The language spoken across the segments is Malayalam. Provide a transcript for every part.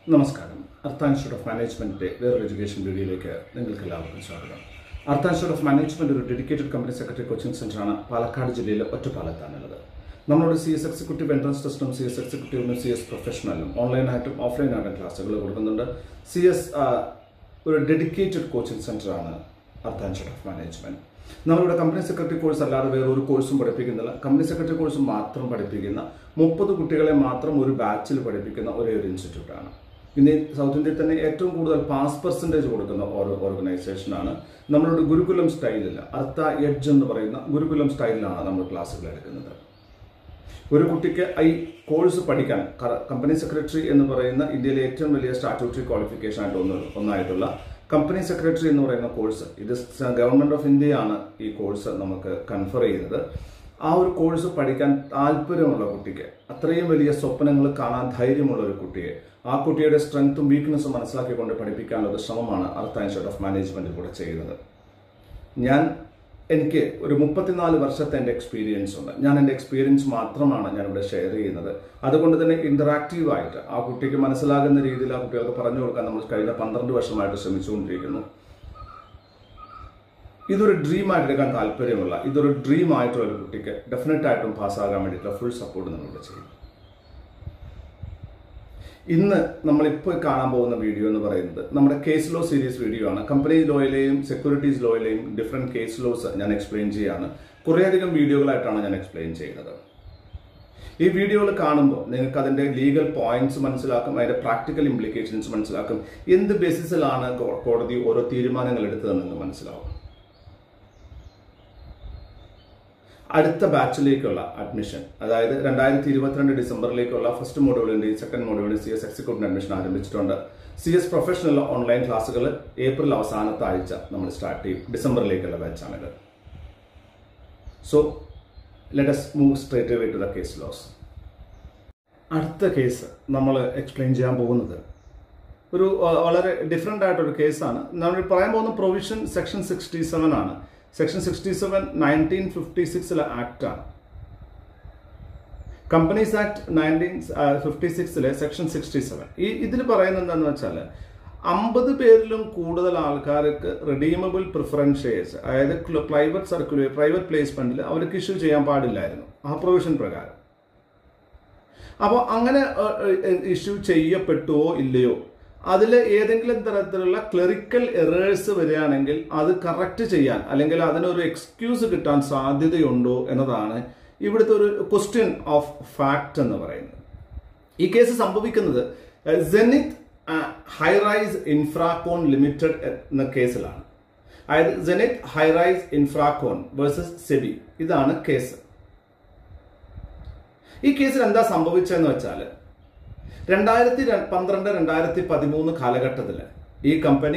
നമസ്കാരം അർത്ഥ ഇൻസ്റ്റിറ്റ്യൂട്ട് ഓഫ് മാനേജ്മെന്റിന്റെ വേറൊരു എഡ്യൂക്കേഷൻ വീഡിയോയിലേക്ക് നിങ്ങൾക്ക് എല്ലാവർക്കും സ്വാഗതം അർത്ഥ ഇൻസ്റ്റിറ്റ്യൂട്ട് ഓഫ് മാനേജ്മെന്റ് ഒരു ഡെഡിക്കേറ്റഡ് കമ്പനി സെക്രട്ടറി കോച്ചിംഗ് സെന്ററാണ് പാലക്കാട് ജില്ലയിലെ ഒറ്റപ്പാലത്താണുള്ളത് നമ്മളോട് സി എസ് എക്സിക്യൂട്ടീവ് എൻട്രൻസ് ടെസ്റ്റും സി എസ് എക്സിക്യൂട്ടീവിനും സി എസ് പ്രൊഫഷണലും ഓൺലൈനായിട്ടും ഓഫ്ലൈനായിട്ടും ക്ലാസ്സുകൾ കൊടുക്കുന്നുണ്ട് സി എസ് ഒരു ഡെഡിക്കേറ്റഡ് കോച്ചിംഗ് സെന്ററാണ് അർത്ഥ ഇൻസ്റ്റിറ്റ്യൂട്ട് ഓഫ് മാനേജ്മെന്റ് നമ്മളിവിടെ കമ്പനി സെക്രട്ടറി കോഴ്സ് അല്ലാതെ വേറെ ഒരു കോഴ്സും പഠിപ്പിക്കുന്നില്ല കമ്പനി സെക്രട്ടറി കോഴ്സ് മാത്രം പഠിപ്പിക്കുന്ന മുപ്പത് കുട്ടികളെ മാത്രം ഒരു ബാച്ചിൽ പഠിപ്പിക്കുന്ന ഒരേ ഒരു ഇൻസ്റ്റിറ്റ്യൂട്ടാണ് ഇന്ന് സൗത്ത് ഇന്ത്യയിൽ തന്നെ ഏറ്റവും കൂടുതൽ പാസ് പെർസെൻറ്റേജ് കൊടുക്കുന്ന ഒരു ഓർഗനൈസേഷനാണ് നമ്മളുടെ ഗുരുകുലം സ്റ്റൈലിൽ അർത്ഥ എഡ്ജ് എന്ന് പറയുന്ന ഗുരുകുലം സ്റ്റൈലിലാണ് നമ്മൾ ക്ലാസ്സുകൾ എടുക്കുന്നത് ഒരു കുട്ടിക്ക് ഈ കോഴ്സ് പഠിക്കാൻ ക- കമ്പനി സെക്രട്ടറി എന്ന് പറയുന്ന ഇന്ത്യയിലെ ഏറ്റവും വലിയ സ്റ്റാറ്റ്യൂട്ടറി ക്വാളിഫിക്കേഷൻ ആയിട്ട് ഒന്ന് ഒന്നായിട്ടുള്ള കമ്പനി സെക്രട്ടറി എന്ന് പറയുന്ന കോഴ്സ് ഇത് സ- ഗവൺമെന്റ് ഓഫ് ഇന്ത്യയാണ് ഈ കോഴ്സ് നമുക്ക് കൺഫർ ചെയ്യുന്നത് ആ ഒരു കോഴ്സ് പഠിക്കാൻ താല്പര്യമുള്ള കുട്ടിക്ക് അത്രയും വലിയ സ്വപ്നങ്ങൾ കാണാൻ ധൈര്യമുള്ള ഒരു കുട്ടിയെ ആ കുട്ടിയുടെ സ്ട്രെങ്ത്തും വീക്ക്നെസ്സും മനസ്സിലാക്കിക്കൊണ്ട് പഠിപ്പിക്കാനുള്ള ഒരു ശ്രമമാണ് അർത്ഥ ഇൻസ്റ്റിറ്റ്യൂട്ട് ഓഫ് മാനേജ്മെന്റ് കൂടെ ചെയ്യുന്നത് ഞാൻ എനിക്ക് ഒരു മുപ്പത്തിനാല് വർഷത്തെ എൻ്റെ എക്സ്പീരിയൻസ് ഉണ്ട് ഞാൻ എൻ്റെ എക്സ്പീരിയൻസ് മാത്രമാണ് ഞാൻ ഇവിടെ ഷെയർ ചെയ്യുന്നത് അതുകൊണ്ട് തന്നെ ഇന്ററാക്റ്റീവ് ആയിട്ട് ആ കുട്ടിക്ക് മനസ്സിലാകുന്ന രീതിയിൽ ആ കുട്ടികൾക്ക് പറഞ്ഞു കൊടുക്കാൻ നമ്മൾ കഴിഞ്ഞ പന്ത്രണ്ട് വർഷമായിട്ട് ശ്രമിച്ചുകൊണ്ടിരിക്കുന്നു ഇതൊരു ഡ്രീം ആയിട്ട് എടുക്കാൻ താല്പര്യമുള്ള ഇതൊരു ഡ്രീം ആയിട്ടുള്ള ഒരു കുട്ടിക്ക് ഡെഫിനറ്റ് ആയിട്ടും പാസ്സാകാൻ വേണ്ടിയിട്ടുള്ള ഫുൾ സപ്പോർട്ട് നമ്മളിവിടെ ചെയ്യും ഇന്ന് നമ്മളിപ്പോൾ കാണാൻ പോകുന്ന വീഡിയോ എന്ന് പറയുന്നത് നമ്മുടെ കേസ് ലോ സീരീസ് വീഡിയോ ആണ് കമ്പനി ലോയിലെയും സെക്യൂരിറ്റീസ് ലോയിലെയും ഡിഫറെന്റ് കേസ് ലോസ് ഞാൻ എക്സ്പ്ലെയിൻ ചെയ്യാണ് കുറേയധികം വീഡിയോകളായിട്ടാണ് ഞാൻ എക്സ്പ്ലെയിൻ ചെയ്യുന്നത് ഈ വീഡിയോകൾ കാണുമ്പോൾ നിങ്ങൾക്ക് അതിന്റെ ലീഗൽ പോയിന്റ്സ് മനസ്സിലാക്കും അതിന്റെ പ്രാക്ടിക്കൽ ഇംപ്ലിക്കേഷൻസ് മനസ്സിലാക്കും എന്ത് ബേസിസിലാണ് കോ- കോടതി ഓരോ തീരുമാനങ്ങൾ എടുത്തതെന്ന് മനസ്സിലാവും അടുത്ത ബാച്ചിലേക്കുള്ള അഡ്മിഷൻ അതായത് രണ്ടായിരത്തി ഇരുപത്തിരണ്ട് ഡിസംബറിലേക്കുള്ള ഫസ്റ്റ് മോഡ്യൂളിന്റെയും സെക്കൻഡ് മോഡ്യൂളിന്റെയും സി എസ് എക്സിക്യൂട്ടീവ് അഡ്മിഷൻ ആരംഭിച്ചിട്ടുണ്ട് സി എസ് പ്രൊഫഷണൽ ഓൺലൈൻ ക്ലാസ്സുകൾ ഏപ്രിൽ അവസാനത്തെ ആഴ്ച നമ്മൾ സ്റ്റാർട്ട് ചെയ്യും ഡിസംബറിലേക്കുള്ള ബാച്ചാണിത് so let's move straight away to the case laws അടുത്ത കേസ് നമ്മൾ എക്സ്പ്ലെയിൻ ചെയ്യാൻ പോകുന്നത് ഒരു ആ, വളരെ ഡിഫറെൻ്റ് ആയിട്ടൊരു കേസാണ് നമ്മൾ പറയാൻ പോകുന്ന പ്രൊവിഷൻ സെക്ഷൻ സിക്സ്റ്റി സെവൻ ആണ് section sixty seven nineteen fifty സിക്സിലെ ആക്ടാണ് കമ്പനീസ് ആക്ട് നയൻറ്റീൻ ഫിഫ്റ്റി സിക്സിലെ സെക്ഷൻ സിക്സ്റ്റി സെവൻ ഈ ഇതിൽ പറയുന്നത് എന്താണെന്ന് വെച്ചാൽ അമ്പത് പേരിലും കൂടുതൽ ആൾക്കാർക്ക് റിഡീമബിൾ പ്രിഫറൻസ് ഷെയർസ് അതായത് പ്രൈവറ്റ് സർക്കുലർ പ്രൈവറ്റ് പ്ലേസ്മെന്റിൽ അവർക്ക് ഇഷ്യൂ ചെയ്യാൻ പാടില്ലായിരുന്നു ആ പ്രൊവിഷൻ പ്രകാരം അപ്പോൾ അങ്ങനെ ഇഷ്യൂ ചെയ്യപ്പെട്ടുവോ ഇല്ലയോ അതിൽ ഏതെങ്കിലും തരത്തിലുള്ള ക്ലറിക്കൽ എറേഴ്സ് വരികയാണെങ്കിൽ അത് കറക്റ്റ് ചെയ്യാൻ അല്ലെങ്കിൽ അതിനൊരു എക്സ്ക്യൂസ് കിട്ടാൻ സാധ്യതയുണ്ടോ എന്നതാണ് ഇവിടുത്തെ ഒരു ക്വസ്റ്റ്യൻ ഓഫ് ഫാക്ട് എന്ന് പറയുന്നത് ഈ കേസ് സംഭവിക്കുന്നത് ജെനിത് ഹൈറൈസ് ഇൻഫ്രാകോൺ ലിമിറ്റഡ് എന്ന കേസിലാണ് അതായത് Zenith highrise Infracon versus SEBI ഇതാണ് കേസ് ഈ കേസിൽ എന്താ സംഭവിച്ചതെന്ന് വെച്ചാൽ രണ്ടായിരത്തി ര- പന്ത്രണ്ട് രണ്ടായിരത്തി പതിമൂന്ന് കാലഘട്ടത്തിൽ ഈ company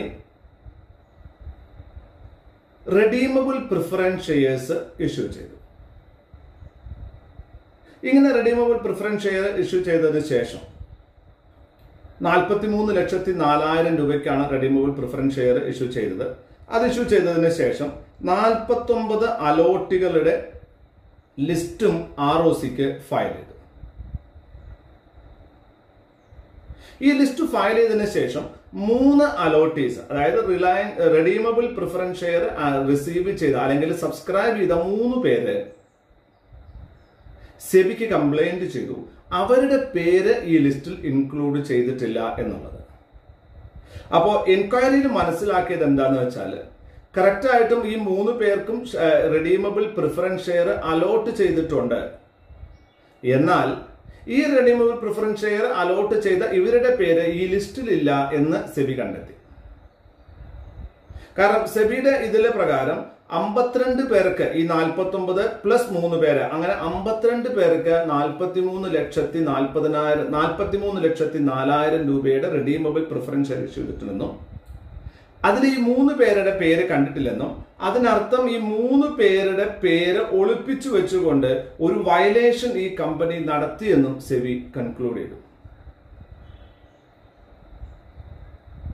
redeemable preference shares issue ചെയ്തു ഇങ്ങനെ റെഡീമബിൾ പ്രിഫറൻസ് ഷെയർ ഇഷ്യൂ ചെയ്തതിന് ശേഷം നാൽപ്പത്തി മൂന്ന് ലക്ഷത്തി നാലായിരം രൂപയ്ക്കാണ് റെഡീമബിൾ പ്രിഫറൻസ് ഷെയർ ഇഷ്യൂ ചെയ്തത് അത് ഇഷ്യൂ ചെയ്തതിന് ശേഷം നാൽപ്പത്തൊമ്പത് അലോട്ടികളുടെ ലിസ്റ്റും ആർ ഒ സിക്ക് ഫയൽ ചെയ്തു ഈ ലിസ്റ്റ് ഫയൽ ചെയ്തതിന് ശേഷം മൂന്ന് അലോട്ടീസ് അതായത് റിലയൻ റെഡീമബിൾ പ്രിഫറൻസ് ഷെയർ റിസീവ് ചെയ്ത അല്ലെങ്കിൽ സബ്സ്ക്രൈബ് ചെയ്ത മൂന്ന് പേര് സെബിക്ക് കംപ്ലൈന്റ് ചെയ്തു അവരുടെ പേര് ഈ ലിസ്റ്റിൽ ഇൻക്ലൂഡ് ചെയ്തിട്ടില്ല എന്നുള്ളത് അപ്പോൾ എൻക്വയറിയിൽ മനസ്സിലാക്കിയത് എന്താന്ന് വെച്ചാൽ കറക്റ്റ് ആയിട്ടും ഈ മൂന്ന് പേർക്കും റെഡീമബിൾ പ്രിഫറൻസ് ഷെയർ അലോട്ട് ചെയ്തിട്ടുണ്ട് എന്നാൽ ഈ റെഡീമബിൾ പ്രിഫറൻസ് ഷെയർ അലോട്ട് ചെയ്ത ഇവരുടെ പേര് ഈ ലിസ്റ്റിലില്ല എന്ന് സെബി കണ്ടെത്തി കാരണം സെബിയുടെ ഇതിലെ പ്രകാരം അമ്പത്തിരണ്ട് പേർക്ക് ഈ നാൽപ്പത്തി ഒമ്പത് പ്ലസ് മൂന്ന് പേര് അങ്ങനെ അമ്പത്തിരണ്ട് പേർക്ക് നാൽപ്പത്തി മൂന്ന് ലക്ഷത്തി നാൽപ്പതിനായിരം നാൽപ്പത്തി മൂന്ന് ലക്ഷത്തി നാലായിരം രൂപയുടെ റെഡീമബിൾ പ്രിഫറൻസ് ഷെയർ ഇഷ്യൂ ചെയ്തിട്ടുണ്ടെന്നും അതിൽ ഈ മൂന്ന് പേരുടെ പേര് കണ്ടിട്ടില്ലെന്നും അതിനർത്ഥം ഈ മൂന്ന് പേരുടെ പേര് ഒളിപ്പിച്ചു വെച്ചുകൊണ്ട് ഒരു വയലേഷൻ ഈ കമ്പനി നടത്തിയെന്നും സെബി കൺക്ലൂഡ് ചെയ്തു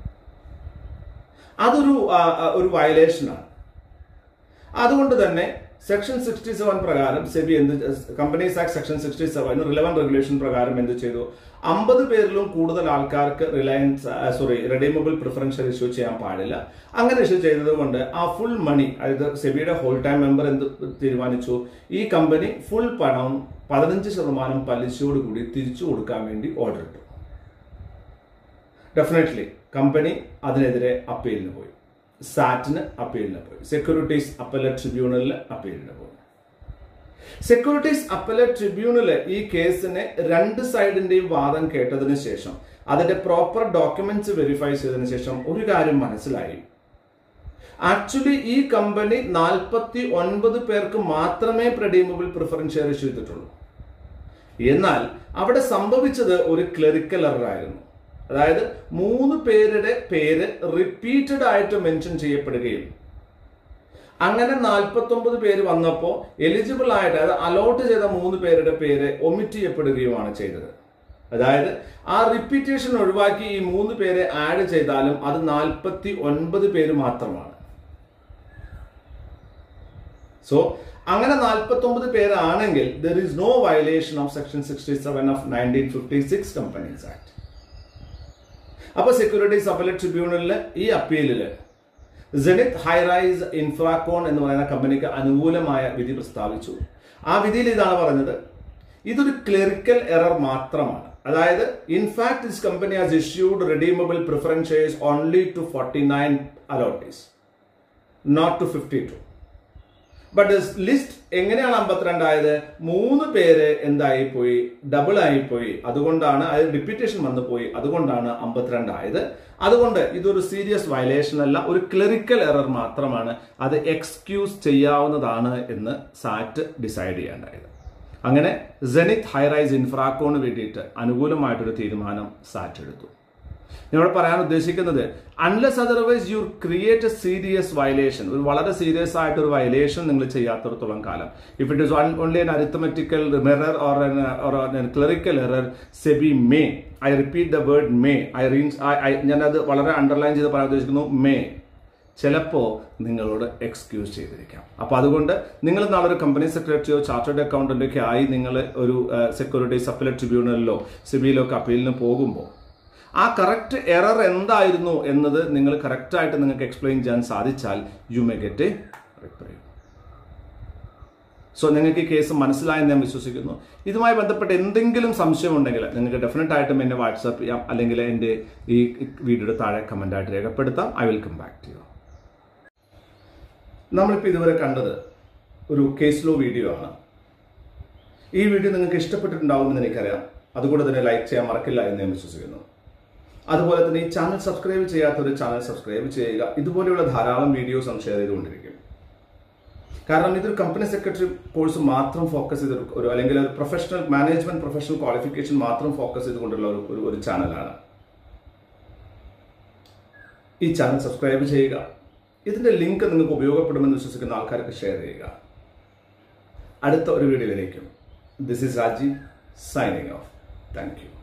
അതൊരു ആ, ആ, ഒരു വയലേഷനാണ് അതുകൊണ്ട് തന്നെ സെക്ഷൻ സിക്സ്റ്റി സെവൻ പ്രകാരം സെബി എന്ത് companies act section sixty seven relevant regulation പ്രകാരം എന്ത് ചെയ്തു അമ്പത് പേരിലും കൂടുതൽ ആൾക്കാർക്ക് Reliance sorry redeemable preferential issue ചെയ്യാൻ പാടില്ല അങ്ങനെ ഇഷ്യൂ ചെയ്തത് കൊണ്ട് ആ ഫുൾ മണി അതായത് സെബിയുടെ ഹോൾ ടൈം മെമ്പർ എന്ത് തീരുമാനിച്ചു ഈ കമ്പനി ഫുൾ പണം പതിനഞ്ച് ശതമാനം പലിശയോട് കൂടി തിരിച്ചു കൊടുക്കാൻ വേണ്ടി ഓർഡർ ഇട്ടു ഡെഫിനറ്റ്ലി കമ്പനി അതിനെതിരെ അപ്പീലിന് പോയി സാറ്റിന് അപ്പീലിന് പോയി സെക്യൂരിറ്റീസ് അപ്പലറ്റ് ട്രിബ്യൂണലിൽ അപ്പീലിന് പോയി സെക്യൂരിറ്റീസ് അപ്പലറ്റ് ട്രിബ്യൂണല് ഈ കേസിനെ രണ്ട് സൈഡിന്റെയും വാദം കേട്ടതിന് ശേഷം അതിന്റെ പ്രോപ്പർ ഡോക്യുമെന്റ്സ് വെരിഫൈ ചെയ്തതിനു ശേഷം ഒരു കാര്യം മനസ്സിലായി ആക്ച്വലി ഈ കമ്പനി നാൽപ്പത്തി ഒൻപത് പേർക്ക് മാത്രമേ പ്രഡീമബിൾ പ്രിഫറൻസ് ഷെയർ ഇഷ്യൂ ചെയ്തിട്ടുള്ളൂ എന്നാൽ അവിടെ സംഭവിച്ചത് ഒരു ക്ലറിക്കൽ എറർ ആയിരുന്നു അതായത് മൂന്ന് പേരുടെ പേര് റിപ്പീറ്റഡ് ആയിട്ട് മെൻഷൻ ചെയ്യപ്പെടുകയും അങ്ങനെ നാൽപ്പത്തി ഒമ്പത് പേര് വന്നപ്പോൾ എലിജിബിൾ ആയിട്ട് അതായത് അലോട്ട് ചെയ്ത മൂന്ന് പേരുടെ പേര് ഒമിറ്റ് ചെയ്യപ്പെടുകയുമാണ് ചെയ്തത് അതായത് ആ റിപ്പീറ്റേഷൻ ഒഴിവാക്കി ഈ മൂന്ന് പേരെ ആഡ് ചെയ്താലും അത് നാൽപ്പത്തി ഒൻപത് പേര് മാത്രമാണ് സോ അങ്ങനെ നാൽപ്പത്തി ഒമ്പത് പേരാണെങ്കിൽ there is no violation of section sixty seven of nineteen fifty six companies act അപ്പൊ സെക്യൂരിറ്റീസ് അപ്പലറ്റ് ട്രിബ്യൂണലിൽ ഈ അപ്പീലില് ജെനിത് ഹൈറൈസ് ഇൻഫ്രാകോൺ എന്ന് പറയുന്ന കമ്പനിക്ക് അനുകൂലമായ വിധി പ്രസ്താവിച്ചു ആ വിധിയിൽ ഇതാണ് പറഞ്ഞത് ഇതൊരു ക്ലറിക്കൽ എറർ മാത്രമാണ് അതായത് in fact this company has issued redeemable preference shares only to forty nine allottees not to fifty two but list എങ്ങനെയാണ് അമ്പത്തിരണ്ടായത് മൂന്ന് പേര് എന്തായി പോയി ഡബിൾ ആയി പോയി അതുകൊണ്ടാണ് അത് റിപ്പീറ്റേഷൻ വന്നു പോയി അതുകൊണ്ടാണ് അമ്പത്തിരണ്ട് ആയത് അതുകൊണ്ട് ഇതൊരു സീരിയസ് വയലേഷൻ അല്ല ഒരു ക്ലറിക്കൽ എറർ മാത്രമാണ് അത് എക്സ്ക്യൂസ് ചെയ്യാവുന്നതാണ് എന്ന് സാറ്റ് ഡിസൈഡ് ചെയ്യേണ്ടായത് അങ്ങനെ ജെനിത് ഹൈറൈസ് ഇൻഫ്രാക്കോണ് വേണ്ടിയിട്ട് അനുകൂലമായിട്ടൊരു തീരുമാനം സാറ്റ് എടുത്തു ഞാനിവിടെ പറയാൻ ഉദ്ദേശിക്കുന്നത് unless otherwise you create a serious violation ഒരു വളരെ സീരിയസ് ആയിട്ട് ഒരു വയലേഷൻ നിങ്ങൾ ചെയ്യാത്തിടത്തോളം കാലം if it is only an arithmetical error or clerical error SEBI may I repeat the word may I റീൻസ് ഞാനത് വളരെ അണ്ടർലൈൻ ചെയ്ത് പറയാൻ ഉദ്ദേശിക്കുന്നു മേ ചിലപ്പോൾ നിങ്ങളോട് എക്സ്ക്യൂസ് ചെയ്തിരിക്കാം അപ്പോൾ അതുകൊണ്ട് നിങ്ങൾ നാളെ ഒരു കമ്പനി സെക്രട്ടറിയോ ചാർട്ടേഡ് അക്കൗണ്ടന്റോ ഒക്കെ ആയി നിങ്ങൾ ഒരു സെക്യൂരിറ്റീസ് അപ്പലറ്റ് ട്രിബ്യൂണലിലോ സിബിയിലോ ഒക്കെ അപ്പീലിന് പോകുമ്പോൾ ആ കറക്റ്റ് എറർ എന്തായിരുന്നു എന്നത് നിങ്ങൾ കറക്റ്റായിട്ട് നിങ്ങൾക്ക് എക്സ്പ്ലെയിൻ ചെയ്യാൻ സാധിച്ചാൽ you may get a reprieve so നിങ്ങൾക്ക് ഈ കേസ് മനസ്സിലായെന്ന് ഞാൻ വിശ്വസിക്കുന്നു ഇതുമായി ബന്ധപ്പെട്ട് എന്തെങ്കിലും സംശയം ഉണ്ടെങ്കിൽ നിങ്ങൾക്ക് ഡെഫിനറ്റ് ആയിട്ടും എന്നെ വാട്സാപ്പ് ചെയ്യാം അല്ലെങ്കിൽ എൻ്റെ ഈ വീഡിയോയുടെ താഴെ കമൻ്റ് ആയിട്ട് രേഖപ്പെടുത്താം I will come back to you നമ്മളിപ്പോൾ ഇതുവരെ കണ്ടത് ഒരു കേസ് ലോ വീഡിയോ ആണ് ഈ വീഡിയോ നിങ്ങൾക്ക് ഇഷ്ടപ്പെട്ടിട്ടുണ്ടാവുമെന്ന് എനിക്കറിയാം അതുകൊണ്ട് തന്നെ ലൈക്ക് ചെയ്യാൻ മറക്കില്ല എന്ന് ഞാൻ വിശ്വസിക്കുന്നു അതുപോലെ തന്നെ ഈ ചാനൽ സബ്സ്ക്രൈബ് ചെയ്യാത്തൊരു ചാനൽ സബ്സ്ക്രൈബ് ചെയ്യുക ഇതുപോലെയുള്ള ധാരാളം വീഡിയോസ് ഷെയർ ചെയ്തുകൊണ്ടിരിക്കും കാരണം ഇതൊരു കമ്പനി സെക്രട്ടറി കോഴ്സ് മാത്രം ഫോക്കസ് ചെയ്ത ഒരു അല്ലെങ്കിൽ ഒരു പ്രൊഫഷണൽ മാനേജ്മെന്റ് പ്രൊഫഷണൽ ക്വാളിഫിക്കേഷൻ മാത്രം ഫോക്കസ് ചെയ്തുകൊണ്ടുള്ള ഒരു ഒരു ഒരു ചാനലാണ് ഈ ചാനൽ സബ്സ്ക്രൈബ് ചെയ്യുക ഇതിന്റെ ലിങ്ക് നിങ്ങൾക്ക് ഉപയോഗപ്പെടുമെന്ന് വിശ്വസിക്കുന്ന ആൾക്കാർക്ക് ഷെയർ ചെയ്യുക അടുത്ത ഒരു വീഡിയോയിലേക്കും this is Rajeev signing off thank U